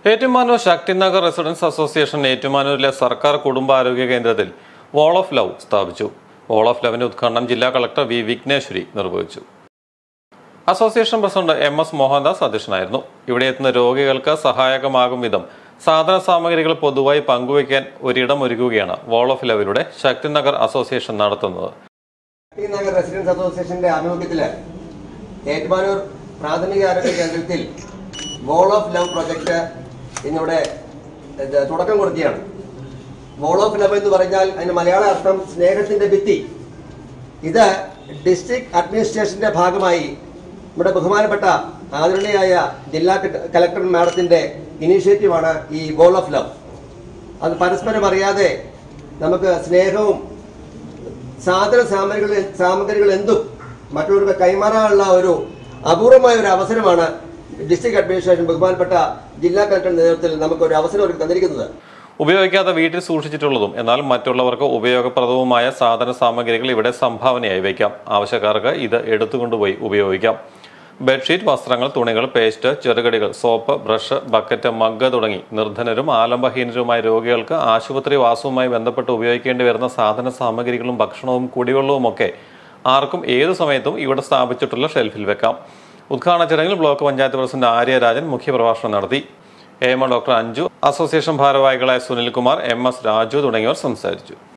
Ettumanoor Shakthinagar residence association ഏറ്റുമാനൂരിലെ സർക്കാർ കുടുംബാരോഗ്യ കേന്ദ്രത്തിൽ വാൾ ഓഫ് ലവ് സ്ഥാപിച്ചു വാൾ ഓഫ് ലവിന്റെ ഉദ്ഘാടനം ജില്ലാ കളക്ടർ വി വിഘ്നേശ്വരി നിർവഹിച്ചു association president M S Mohandas അധ്യക്ഷനായിരുന്നു ഇവിടെ എത്തുന്ന രോഗികൾക്ക് സഹായകമാകും വിധം സാധന സാമഗ്രികൾ പൊതുവായി പങ്കുവയ്ക്കാൻ ഒരിടം ഒരുക്കുകയാണ് വാൾ ഓഫ് ലവിലൂടെ ശക്തിനഗർ അസോസിയേഷൻ നടത്തുന്നത് ടി നഗർ റെസിഡൻസ് അസോസിയേഷന്റെ ആഭിമുഖ്യത്തില് ഏറ്റുമാനൂർ പ്രാഥമിക ആരോഗ്യ കേന്ദ്രത്തിൽ വോൾ ഓഫ് ലവ് പ്രൊജക്ട് ഇന്നിവിടെ ഇത് തുടക്കം കൊടുക്കുകയാണ് വോൾ ഓഫ് ലവ് എന്ന് പറഞ്ഞാൽ അതിന് മലയാള അർത്ഥം സ്നേഹത്തിന്റെ ഭിത്തി ഇത് ഡിസ്ട്രിക്ട് അഡ്മിനിസ്ട്രേഷന്റെ ഭാഗമായി നമ്മുടെ ബഹുമാനപ്പെട്ട ആദരണീയായ ജില്ലാ കല- കലക്ടർ മാഡത്തിന്റെ ഇനീഷ്യേറ്റീവാണ് ഈ വോൾ ഓഫ് ലവ് അത് പരസ്പരം അറിയാതെ നമുക്ക് സ്നേഹവും സാധന സാമഗ്രികൾ സാമഗ്രികൾ എന്തും മറ്റുള്ളവർക്ക് കൈമാറാനുള്ള ഒരു അപൂർവമായ ഒരു അവസരമാണ് ഡിസ്ട്രിക്ട് അഡ്മിനിസ്ട്രേഷൻ ബഹുമാനപ്പെട്ട ജില്ലാ കളക്ടറുടെ നേതൃത്വത്തിൽ നമുക്ക് ഒരു അവസരം ഒരുക്കി തന്നിരിക്കുന്നത് ഉപയോഗിക്കാതെ വീട്ടിൽ സൂക്ഷിച്ചിട്ടുള്ളതും എന്നാൽ മറ്റുള്ളവർക്ക് ഉപയോഗപ്രദവുമായ സാധന സാമഗ്രികൾ ഇവിടെ സംഭാവനയായി വയ്ക്കാം ആവശ്യക്കാർക്ക് ഇത് എടുത്തുകൊണ്ടുപോയി ഉപയോഗിക്കാം ബെഡ്ഷീറ്റ് വസ്ത്രങ്ങൾ തുണികൾ പേസ്റ്റ് ചെറുകടികൾ സോപ്പ് ബ്രഷ് ബക്കറ്റ് മഗ് തുടങ്ങി നിർധനരും ആലംബഹീനരുമായ രോഗികൾക്ക് ആശുപത്രി വാസവുമായി ബന്ധപ്പെട്ട് ഉപയോഗിക്കേണ്ടി വരുന്ന സാധന സാമഗ്രികളും ഭക്ഷണവും കുടിവെള്ളവും ഒക്കെ ആർക്കും ഏതു സമയത്തും ഇവിടെ സ്ഥാപിച്ചിട്ടുള്ള ഷെൽഫിൽ വെക്കാം ഉദ്ഘാടന ചടങ്ങിൽ ബ്ലോക്ക് പഞ്ചായത്ത് പ്രസിഡന്റ് ആര്യരാജൻ മുഖ്യപ്രഭാഷണം നടത്തി A M doctor Anju association ഭാരവാഹികളായ സുനിൽകുമാർ എം എസ് രാജു തുടങ്ങിയവർ സംസാരിച്ചു